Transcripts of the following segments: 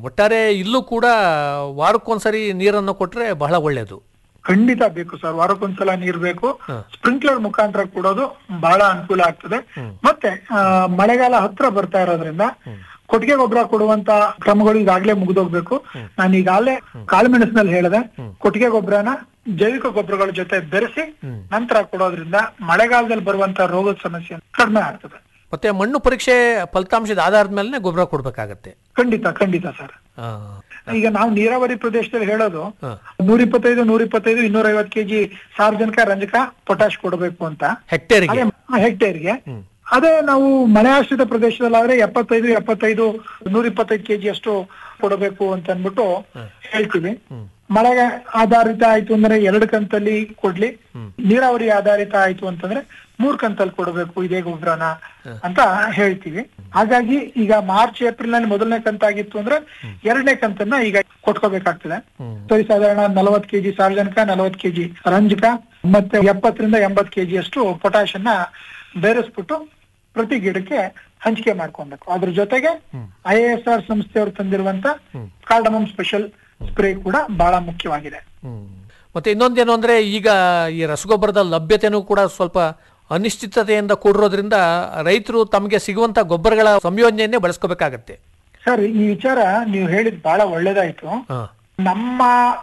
ಒಟ್ಟಾರೆ ಇಲ್ಲೂ ಕೂಡ ವಾರಕ್ಕೊಂದ್ಸರಿ ನೀರನ್ನು ಕೊಟ್ರೆ ಬಹಳ ಒಳ್ಳೆಯದು ಖಂಡಿತ ಬೇಕು ಸರ್ ವಾರಕ್ಕೊಂದ್ಸಲ ನೀರ್ ಬೇಕು ಸ್ಪ್ರಿಂಕ್ಲರ್ ಮುಖಾಂತರ ಕೊಡೋದು ಬಹಳ ಅನುಕೂಲ ಆಗ್ತದೆ ಮತ್ತೆ ಆ, ಮಳೆಗಾಲ ಹತ್ರ ಬರ್ತಾ ಇರೋದ್ರಿಂದ ಕೊಟ್ಟಿಗೆ ಗೊಬ್ಬರ ಕೊಡುವಂತ ಕ್ರಮಗಳು ಈಗಾಗಲೇ ಮುಗಿದೋಗ್ಬೇಕು ನಾನು ಈಗಾಗಲೇ ಕಾಳುಮೆಣಸಿನಲ್ಲಿ ಹೇಳಿದೆ ಕೊಟ್ಟಿಗೆ ಗೊಬ್ಬರನ ಜೈವಿಕ ಗೊಬ್ಬರಗಳ ಜೊತೆ ಬೆರೆಸಿ ನಂತರ ಕೊಡೋದ್ರಿಂದ ಮಳೆಗಾಲದಲ್ಲಿ ಬರುವಂತ ರೋಗದ ಸಮಸ್ಯೆ ಕಡಿಮೆ ಆಗ್ತದೆ ಮತ್ತೆ ಮಣ್ಣು ಪರೀಕ್ಷೆ ಫಲಿತಾಂಶದ ಆಧಾರದ ಮೇಲೆ ಗೊಬ್ಬರ ಕೊಡ್ಬೇಕಾಗತ್ತೆ ಖಂಡಿತ ಖಂಡಿತ ಸರ್ ಆ, ಈಗ ನಾವು ನೀರಾವರಿ ಪ್ರದೇಶದಲ್ಲಿ ಹೇಳೋದು ಹಾ. ನೂರ ಇಪ್ಪತ್ತೈದು ನೂರ ಇಪ್ಪತ್ತೈದು ಇನ್ನೂರ ಐವತ್ತು ಕೆಜಿ ಸಾರ್ವಜನಿಕ ರಂಜಕ ಪೊಟ್ಯಾಶ್ ಕೊಡಬೇಕು ಅಂತ ಹೆಕ್ಟೇರ್ಗೆ ಅದೇ ಹೆಕ್ಟೇರ್ಗೆ ಅದೇ ನಾವು ಮಳೆ ಆಶ್ರಿತ ಪ್ರದೇಶದಲ್ಲಾದ್ರೆ ಎಪ್ಪತ್ತೈದು ಎಪ್ಪತ್ತೈದು ನೂರ ಇಪ್ಪತ್ತೈದು ಕೆಜಿ ಅಷ್ಟು ಕೊಡಬೇಕು ಅಂತ ಅನ್ಬಿಟ್ಟು ಹೇಳ್ತೀವಿ ಮಳೆಗೆ ಆಧಾರಿತ ಆಯ್ತು ಅಂದ್ರೆ ಎರಡು ಕಂತಲ್ಲಿ ಕೊಡ್ಲಿ ನೀರಾವರಿ ಆಧಾರಿತ ಆಯ್ತು ಅಂತಂದ್ರೆ ಮೂರ್ ಕಂತಲ್ಲಿ ಕೊಡಬೇಕು ಇದೇ ಗೊಬ್ಬರನ ಅಂತ ಹೇಳ್ತೀವಿ ಹಾಗಾಗಿ ಈಗ ಮಾರ್ಚ್ ಏಪ್ರಿಲ್ ನಲ್ಲಿ ಮೊದಲನೇ ಕಂತಾಗಿತ್ತು ಅಂದ್ರೆ ಎರಡನೇ ಕಂತನ್ನ ಈಗ ಕೊಟ್ಕೋಬೇಕಾಗ್ತದೆ ಸರಿ ಸಾಧಾರಣ ನಲವತ್ ಕೆಜಿ ಸಾರ್ವಜನಿಕ ನಲವತ್ ಕೆಜಿ ರಂಜಕ ಮತ್ತೆ ಎಪ್ಪತ್ತರಿಂದ ಎಂಬತ್ ಕೆಜಿ ಅಷ್ಟು ಪೊಟ್ಯಾಶ್ ಅನ್ನ ಬೇರೆಸ್ಬಿಟ್ಟು ಪ್ರತಿ ಗಿಡಕ್ಕೆ ಹಂಚಿಕೆ ಮಾಡ್ಕೊಬೇಕು ಅದ್ರ ಜೊತೆಗೆ ಐ ಎಸ್ ಆರ್ ಸಂಸ್ಥೆಯವರು ತಂದಿರುವಂತ ಕಾರ್ಡಮಮ್ ಸ್ಪೆಷಲ್ ಸ್ಪ್ರೇ ಕೂಡ ಬಹಳ ಮುಖ್ಯವಾಗಿದೆ ಹ್ಮ್. ಮತ್ತೆ ಇನ್ನೊಂದೇನು ಅಂದ್ರೆ ಈಗ ಈ ರಸಗೊಬ್ಬರದ ಲಭ್ಯತೆನೂ ಕೂಡ ಸ್ವಲ್ಪ ಅನಿಶ್ಚಿತತೆಯಿಂದ ಕೂಡಿರೋದ್ರಿಂದ ರೈತರು ತಮಗೆ ಸಿಗುವಂತ ಗೊಬ್ಬರಗಳ ಸಂಯೋಜನೆಯನ್ನೇ ಬಳಸ್ಕೋಬೇಕಾಗತ್ತೆ ಸರ್ ಈ ವಿಚಾರ ನೀವು ಹೇಳಿದ್ ಬಹಳ ಒಳ್ಳೇದಾಯ್ತು ಹಾ. ನಮ್ಮ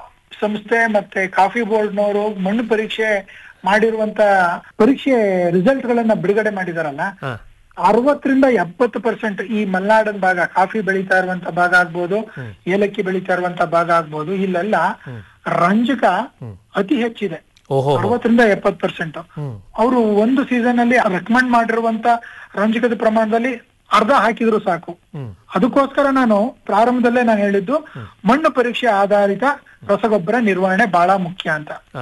ಸಂಸ್ಥೆ ಮತ್ತೆ ಕಾಫಿ ಬೋರ್ಡ್ನವರು ಮಣ್ಣು ಪರೀಕ್ಷೆ ಮಾಡಿರುವಂತ ಪರೀಕ್ಷೆ ರಿಸಲ್ಟ್ ಗಳನ್ನ ಬಿಡುಗಡೆ ಮಾಡಿದಾರಲ್ಲ ಹಾ. ಅರವತ್ತರಿಂದ ಎಪ್ಪತ್ತು ಪರ್ಸೆಂಟ್ ಈ ಮಲೆನಾಡಿನ ಭಾಗ ಕಾಫಿ ಬೆಳೀತಾ ಇರುವಂತ ಭಾಗ ಆಗ್ಬೋದು ಏಲಕ್ಕಿ ಬೆಳೀತಾ ಇರುವಂತ ಭಾಗ ಆಗ್ಬೋದು ಇಲ್ಲೆಲ್ಲ ರಂಜಕ ಅತಿ ಹೆಚ್ಚಿದೆ ಓಹೋ ಅರವತ್ತರಿಂದ ಎಪ್ಪತ್ತು ಪರ್ಸೆಂಟ್ ಹ್ಮ್. ಅವರು ಒಂದು ಸೀಸನ್ ಅಲ್ಲಿ ರೆಕಮೆಂಡ್ ಮಾಡಿರುವಂತ ರಂಜಕದ ಪ್ರಮಾಣದಲ್ಲಿ ಅರ್ಧ ಹಾಕಿದ್ರು ಸಾಕು ಹ್ಮ್. ಅದಕ್ಕೋಸ್ಕರ ನಾನು ಪ್ರಾರಂಭದಲ್ಲೇ ನಾನು ಹೇಳಿದ್ದು ಮಣ್ಣು ಪರೀಕ್ಷೆ ಆಧಾರಿತ ರಸಗೊಬ್ಬರ ನಿರ್ವಹಣೆ ಬಹಳ ಮುಖ್ಯ ಅಂತ ಆ,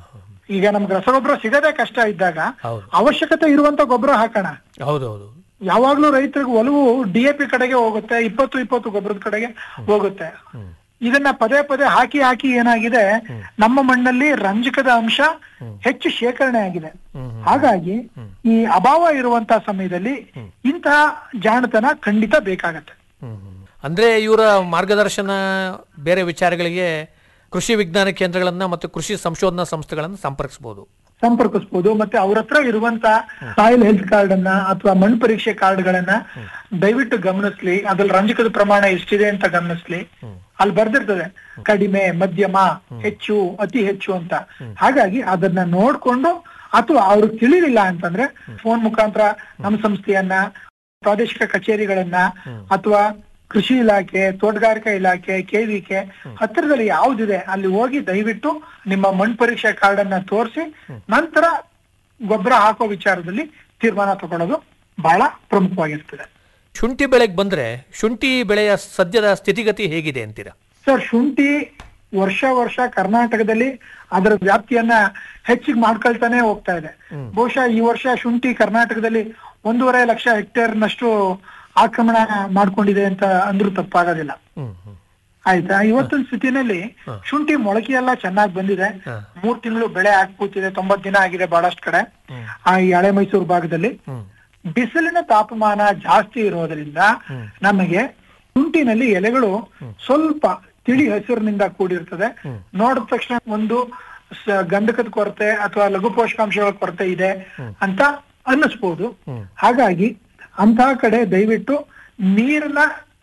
ಈಗ ನಮ್ಗೆ ರಸಗೊಬ್ಬರ ಸಿಗದೆ ಕಷ್ಟ ಇದ್ದಾಗ ಹೌದು ಅವಶ್ಯಕತೆ ಇರುವಂತ ಗೊಬ್ಬರ ಹಾಕೋಣ ಹೌದೌದು ಯಾವಾಗ್ಲೂ ರೈತರಿಗೆ ಒಲವು ಡಿ ಎ ಪಿ ಕಡೆಗೆ ಹೋಗುತ್ತೆ ಇಪ್ಪತ್ತು ಇಪ್ಪತ್ತು ಗೊಬ್ಬರದ ಕಡೆಗೆ ಹೋಗುತ್ತೆ ಇದನ್ನ ಪದೇ ಪದೇ ಹಾಕಿ ಹಾಕಿ ಏನಾಗಿದೆ ನಮ್ಮ ಮಣ್ಣಲ್ಲಿ ರಂಜಕದ ಅಂಶ ಹೆಚ್ಚು ಶೇಖರಣೆ ಆಗಿದೆ ಹಾಗಾಗಿ ಈ ಅಭಾವ ಇರುವಂತ ಸಮಯದಲ್ಲಿ ಇಂತಹ ಜಾಣತನ ಖಂಡಿತ ಬೇಕಾಗತ್ತೆ ಹ್ಮ್. ಅಂದ್ರೆ ಇವರ ಮಾರ್ಗದರ್ಶನ ಬೇರೆ ವಿಚಾರಗಳಿಗೆ ಕೃಷಿ ವಿಜ್ಞಾನ ಕೇಂದ್ರಗಳನ್ನ ಮತ್ತು ಕೃಷಿ ಸಂಶೋಧನಾ ಸಂಸ್ಥೆಗಳನ್ನ ಸಂಪರ್ಕಿಸಬಹುದು ಸಂಪರ್ಕಿಸಬಹುದು ಮತ್ತೆ ಅವ್ರ ಹತ್ರ ಇರುವಂತ ಸಾಯಿಲ್ ಹೆಲ್ತ್ ಕಾರ್ಡ್ ಅನ್ನ ಅಥವಾ ಮಣ್ಣು ಪರೀಕ್ಷೆ ಕಾರ್ಡ್ ಗಳನ್ನ ದಯವಿಟ್ಟು ಗಮನಿಸ್ಲಿ ಅದ್ರಲ್ಲಿ ರಂಜಕದ ಪ್ರಮಾಣ ಎಷ್ಟಿದೆ ಅಂತ ಗಮನಿಸ್ಲಿ ಅಲ್ಲಿ ಬರ್ದಿರ್ತದೆ ಕಡಿಮೆ ಮಧ್ಯಮ ಹೆಚ್ಚು ಅತಿ ಹೆಚ್ಚು ಅಂತ ಹಾಗಾಗಿ ಅದನ್ನ ನೋಡ್ಕೊಂಡು ಅಥವಾ ಅವ್ರಿಗೆ ತಿಳಿಲಿಲ್ಲ ಅಂತಂದ್ರೆ ಫೋನ್ ಮುಖಾಂತರ ನಮ್ಮ ಸಂಸ್ಥೆಯನ್ನ ಪ್ರಾದೇಶಿಕ ಕಚೇರಿಗಳನ್ನ ಅಥವಾ ಕೃಷಿ ಇಲಾಖೆ ತೋಟಗಾರಿಕಾ ಇಲಾಖೆ ಕೆವಿಕೆ ಹತ್ತಿರದಲ್ಲಿ ಯಾವ್ದಿದೆ ಅಲ್ಲಿ ಹೋಗಿ ದಯವಿಟ್ಟು ನಿಮ್ಮ ಮಣ್ಣು ಪರೀಕ್ಷೆ ಕಾರ್ಡ್ ಅನ್ನ ತೋರಿಸಿ ನಂತರ ಗೊಬ್ಬರ ಹಾಕೋ ವಿಚಾರದಲ್ಲಿ ತೀರ್ಮಾನ ತಗೊಳ್ಳೋದು ಬಹಳ ಪ್ರಮುಖವಾಗಿರ್ತದೆ ಶುಂಠಿ ಬೆಳೆಗೆ ಬಂದ್ರೆ ಶುಂಠಿ ಬೆಳೆಯ ಸದ್ಯದ ಸ್ಥಿತಿಗತಿ ಹೇಗಿದೆ ಅಂತೀರಾ ಸರ್ ಶುಂಠಿ ವರ್ಷ ವರ್ಷ ಕರ್ನಾಟಕದಲ್ಲಿ ಅದರ ವ್ಯಾಪ್ತಿಯನ್ನ ಹೆಚ್ಚಿಗೆ ಮಾಡ್ಕೊಳ್ತಾನೆ ಹೋಗ್ತಾ ಇದೆ ಬಹುಶಃ ಈ ವರ್ಷ ಶುಂಠಿ ಕರ್ನಾಟಕದಲ್ಲಿ ಒಂದೂವರೆ ಲಕ್ಷ ಹೆಕ್ಟೇರ್ನಷ್ಟು ಆಕ್ರಮಣ ಮಾಡ್ಕೊಂಡಿದೆ ಅಂತ ಅಂದ್ರೂ ತಪ್ಪಾಗೋದಿಲ್ಲ ಹ್ಮ್ ಹ್ಮ್ ಆಯ್ತಾ ಇವತ್ತಿನ ಸ್ಥಿತಿನಲ್ಲಿ ಶುಂಠಿ ಮೊಳಕೆ ಎಲ್ಲ ಚೆನ್ನಾಗಿ ಬಂದಿದೆ ಮೂರ್ ತಿಂಗಳು ಬೆಳೆ ಹಾಕ್ಬೂತಿದೆ ತೊಂಬತ್ ದಿನ ಆಗಿದೆ ಬಹಳಷ್ಟು ಕಡೆ ಆ ಈ ಹಳೆ ಮೈಸೂರು ಭಾಗದಲ್ಲಿ ಹ್ಮ್ ಬಿಸಿಲಿನ ತಾಪಮಾನ ಜಾಸ್ತಿ ಇರೋದ್ರಿಂದ ನಮಗೆ ಶುಂಠಿನಲ್ಲಿ ಎಲೆಗಳು ಸ್ವಲ್ಪ ತಿಳಿ ಹಸಿರಿನಿಂದ ಕೂಡಿರ್ತದೆ ನೋಡಿದ ತಕ್ಷಣ ಒಂದು ಸ- ಗಂಧಕದ ಕೊರತೆ ಅಥವಾ ಲಘು ಪೋಷಕಾಂಶಗಳ ಕೊರತೆ ಇದೆ ಅಂತ ಅನ್ನಿಸ್ಬೋದು ಹಾಗಾಗಿ ಅಂತಹ ಕಡೆ ದಯವಿಟ್ಟು ನೀರನ್ನ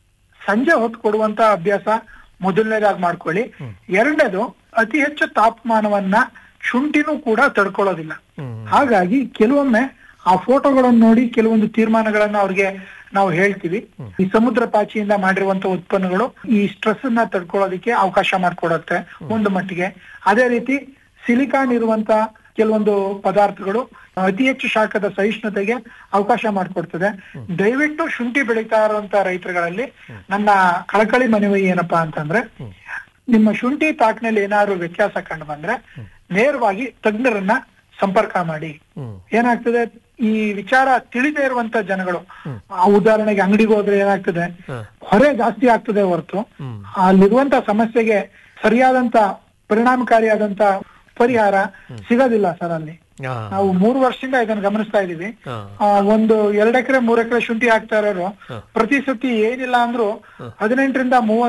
ಸಂಜೆ ಹೊತ್ತು ಕೊಡುವಂತ ಅಭ್ಯಾಸ ಮೊದಲನೇದಾಗಿ ಮಾಡ್ಕೊಳ್ಳಿ ಎರಡನೇದು ಅತಿ ಹೆಚ್ಚು ತಾಪಮಾನವನ್ನ ಶುಂಠಿನೂ ಕೂಡ ತಡ್ಕೊಳ್ಳೋದಿಲ್ಲ ಹಾಗಾಗಿ ಕೆಲವೊಮ್ಮೆ ಆ ಫೋಟೋಗಳನ್ನು ನೋಡಿ ಕೆಲವೊಂದು ತೀರ್ಮಾನಗಳನ್ನ ಅವ್ರಿಗೆ ನಾವು ಹೇಳ್ತೀವಿ ಈ ಸಮುದ್ರ ಪಾಚಿಯಿಂದ ಮಾಡಿರುವಂತ ಉತ್ಪನ್ನಗಳು ಈ ಸ್ಟ್ರೆಸ್ ಅನ್ನ ತಡ್ಕೊಳ್ಳೋದಕ್ಕೆ ಅವಕಾಶ ಮಾಡಿಕೊಡುತ್ತೆ ಒಂದು ಮಟ್ಟಿಗೆ ಅದೇ ರೀತಿ ಸಿಲಿಕಾನ್ ಇರುವಂತ ಕೆಲವೊಂದು ಪದಾರ್ಥಗಳು ಅತಿ ಹೆಚ್ಚು ಶಾಖದ ಸಹಿಷ್ಣುತೆಗೆ ಅವಕಾಶ ಮಾಡಿಕೊಡ್ತದೆ ದಯವಿಟ್ಟು ಶುಂಠಿ ಬೆಳೀತಾ ಇರುವಂತ ರೈತರುಗಳಲ್ಲಿ ನನ್ನ ಕಳಕಳಿ ಮನವಿ ಏನಪ್ಪಾ ಅಂತಂದ್ರೆ ನಿಮ್ಮ ಶುಂಠಿ ತಾಕ್ನಲ್ಲಿ ಏನಾದ್ರು ವ್ಯತ್ಯಾಸ ಕಂಡು ಬಂದ್ರೆ ನೇರವಾಗಿ ತಜ್ಞರನ್ನ ಸಂಪರ್ಕ ಮಾಡಿ ಏನಾಗ್ತದೆ ಈ ವಿಚಾರ ತಿಳಿದೇ ಇರುವಂತ ಜನಗಳು ಆ ಉದಾಹರಣೆಗೆ ಅಂಗಡಿಗೆ ಹೋದ್ರೆ ಏನಾಗ್ತದೆ ಹೊರೆ ಜಾಸ್ತಿ ಆಗ್ತದೆ ಹೊರತು ಅಲ್ಲಿರುವಂತ ಸಮಸ್ಯೆಗೆ ಸರಿಯಾದಂತ ಪರಿಣಾಮಕಾರಿಯಾದಂತ ಪರಿಹಾರ ಸಿಗೋದಿಲ್ಲ ಸರ್ ಅಲ್ಲಿ ಆ, ನಾವು ಮೂರು ವರ್ಷದಿಂದ ಇದನ್ನ ಗಮನಿಸ್ತಾ ಇದೀವಿ ಆ, ಆ, ಒಂದು ಎರಡ್ ಎಕರೆ ಮೂರ್ ಎಕರೆ ಶುಂಠಿ ಹಾಕ್ತಾ ಇರೋರು ಪ್ರತಿ ಸತಿ ಏನಿಲ್ಲ ಅಂದ್ರೂ ಹದಿನೆಂಟರಿಂದ ಮೂವತ್ತು